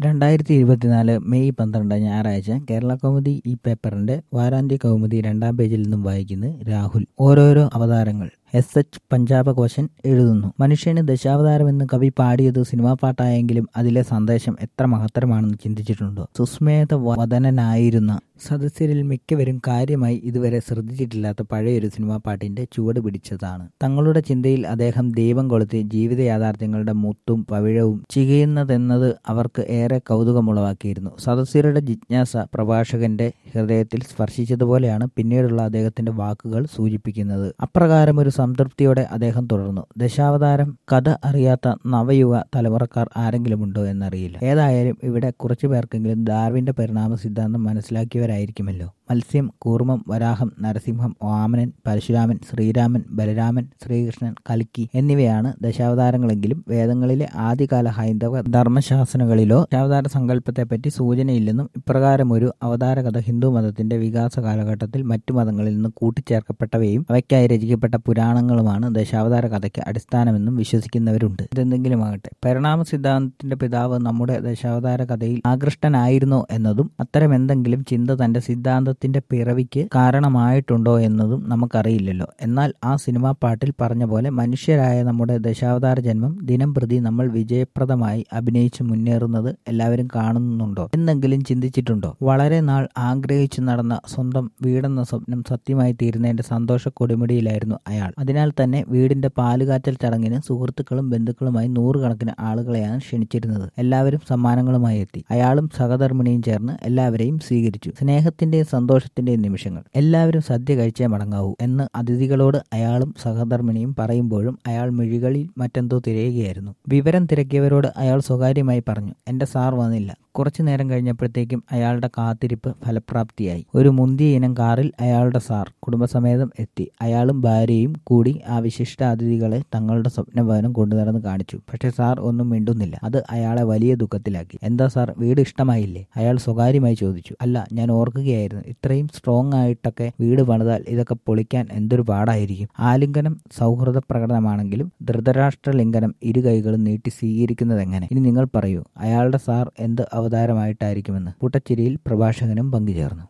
രണ്ടായിരത്തി ഇരുപത്തിനാല് മെയ് പന്ത്രണ്ട് ഞായറാഴ്ച കേരള കൗമുദി ഈ പേപ്പറിന്റെ വാരാന്ത്യ കൗമുദി രണ്ടാം പേജിൽ നിന്നും വായിക്കുന്നു രാഹുൽ ഓരോരോ അവതാരങ്ങൾ എസ് എച്ച് പഞ്ചാബകോശൻ എഴുതുന്നു മനുഷ്യന് ദശാവതാരമെന്ന് കവി പാടിയത് സിനിമാ പാട്ടായെങ്കിലും അതിലെ സന്ദേശം എത്ര മഹത്തരമാണെന്ന് ചിന്തിച്ചിട്ടുണ്ടോ സുസ്മേധ വദനനായിരുന്ന സദസ്യരിൽ മിക്കവരും കാര്യമായി ഇതുവരെ ശ്രദ്ധിച്ചിട്ടില്ലാത്ത പഴയൊരു സിനിമാ പാട്ടിന്റെ ചുവട് പിടിച്ചതാണ് തങ്ങളുടെ ചിന്തയിൽ അദ്ദേഹം ദൈവം കൊളുത്തി ജീവിത യാഥാർത്ഥ്യങ്ങളുടെ മുത്തും പവിഴവും ചികയുന്നതെന്നത് അവർക്ക് ഏറെ കൗതുകമുളവാക്കിയിരുന്നു സദസ്യരുടെ ജിജ്ഞാസ പ്രഭാഷകന്റെ ഹൃദയത്തിൽ സ്പർശിച്ചതുപോലെയാണ് പിന്നീടുള്ള അദ്ദേഹത്തിന്റെ വാക്കുകൾ സൂചിപ്പിക്കുന്നത് അപ്രകാരം ഒരു സംതൃപ്തിയോടെ അദ്ദേഹം തുടർന്നു ദശാവതാരം കഥ അറിയാത്ത നവയുഗ തലമുറക്കാർ ആരെങ്കിലുമുണ്ടോ എന്നറിയില്ല ഏതായാലും ഇവിടെ കുറച്ചു പേർക്കെങ്കിലും ഡാർവിന്റെ പരിണാമ സിദ്ധാന്തം മനസ്സിലാക്കിയവരായിരിക്കുമല്ലോ മത്സ്യം കൂർമ്മം വരാഹം നരസിംഹം വാമനൻ പരശുരാമൻ ശ്രീരാമൻ ബലരാമൻ ശ്രീകൃഷ്ണൻ കൽക്കി എന്നിവയാണ് ദശാവതാരങ്ങളെങ്കിലും വേദങ്ങളിലെ ആദ്യകാല ഹൈന്ദവ ധർമ്മശാസനകളിലോ ദശാവതാര സങ്കല്പത്തെപ്പറ്റി സൂചനയില്ലെന്നും ഇപ്രകാരം ഒരു അവതാര കഥ ഹിന്ദു മതത്തിന്റെ വികാസ കാലഘട്ടത്തിൽ മറ്റു മതങ്ങളിൽ നിന്ന് കൂട്ടിച്ചേർക്കപ്പെട്ടവയും അവയ്ക്കായി രചിക്കപ്പെട്ട പുരാണങ്ങളുമാണ് ദശാവതാര കഥയ്ക്ക് അടിസ്ഥാനമെന്നും വിശ്വസിക്കുന്നവരുണ്ട് ഇതെന്തെങ്കിലുമാകട്ടെ പരിണാമ സിദ്ധാന്തത്തിന്റെ പിതാവ് നമ്മുടെ ദശാവതാര കഥയിൽ ആകൃഷ്ടനായിരുന്നോ എന്നതും അത്തരം എന്തെങ്കിലും ചിന്ത തന്റെ സിദ്ധാന്തത്തിന്റെ പിറവിക്ക് കാരണമായിട്ടുണ്ടോ എന്നതും നമുക്കറിയില്ലല്ലോ എന്നാൽ ആ സിനിമാ പാട്ടിൽ പറഞ്ഞ പോലെ മനുഷ്യരായ നമ്മുടെ ദശാവതാര ജന്മം ദിനം പ്രതി നമ്മൾ വിജയപ്രദമായി അഭിനയിച്ച് മുന്നേറുന്നത് എല്ലാവരും കാണുന്നുണ്ടോ എന്നെങ്കിലും ചിന്തിച്ചിട്ടുണ്ടോ വളരെ നാൾ ആഗ്രഹിച്ചു നടന്ന സ്വന്തം വീടെന്ന സ്വപ്നം സത്യമായി തീരുന്നതിന്റെ സന്തോഷ കൊടുമുടിയിലായിരുന്നു അയാൾ അതിനാൽ തന്നെ വീടിന്റെ പാലുകാച്ചൽ ചടങ്ങിന് സുഹൃത്തുക്കളും ബന്ധുക്കളുമായി നൂറുകണക്കിന് ആളുകളെയാണ് ക്ഷണിച്ചിരുന്നത് എല്ലാവരും സമ്മാനങ്ങളുമായി എത്തി അയാളും സഹധർമ്മിണിയും ചേർന്ന് എല്ലാവരെയും സ്വീകരിച്ചു സ്നേഹത്തിന്റെയും സന്തോഷത്തിന്റെയും നിമിഷങ്ങൾ എല്ലാവരും സദ്യ കഴിച്ചേ മടങ്ങാവൂ എന്ന് അതിഥികളോട് അയാളും സഹധർമ്മിണിയും പറയുമ്പോഴും അയാൾ മിഴികളിൽ മറ്റെന്തോ തിരയുകയായിരുന്നു വിവരം തിരക്കിയവരോട് അയാൾ സ്വകാര്യമായി പറഞ്ഞു എന്റെ സാർ വന്നില്ല കുറച്ചു നേരം കഴിഞ്ഞപ്പോഴത്തേക്കും അയാളുടെ കാത്തിരിപ്പ് ഫലപ്രാപ്തിയായി ഒരു മുന്തിയ ഇനം കാറിൽ അയാളുടെ സാർ കുടുംബസമേതം എത്തി അയാളും ഭാര്യയും കൂടി ആ വിശിഷ്ട അതിഥികളെ തങ്ങളുടെ സ്വപ്നഭവനം കൊണ്ടുനടന്ന് കാണിച്ചു പക്ഷെ സാർ ഒന്നും മിണ്ടുന്നില്ല അത് അയാളെ വലിയ ദുഃഖത്തിലാക്കി എന്താ സാർ വീട് ഇഷ്ടമായില്ലേ അയാൾ സ്വകാര്യമായി ചോദിച്ചു അല്ല ഞാൻ ഓർക്കുകയായിരുന്നു ഇത്രയും സ്ട്രോങ് ആയിട്ടൊക്കെ വീട് പണിതാൽ ഇതൊക്കെ പൊളിക്കാൻ എന്തൊരു പാടായിരിക്കും ആലിംഗനം സൗഹൃദ പ്രകടനമാണെങ്കിലും ധൃതരാഷ്ട്ര ലിംഗനം ഇരു കൈകളും നീട്ടി സ്വീകരിക്കുന്നത് എങ്ങനെ ഇനി നിങ്ങൾ പറയൂ അയാളുടെ സാർ എന്ത് അവതാരമായിട്ടായിരിക്കുമെന്ന് പുട്ടച്ചിരിയിൽ പ്രഭാഷകനും പങ്കുചേർന്നു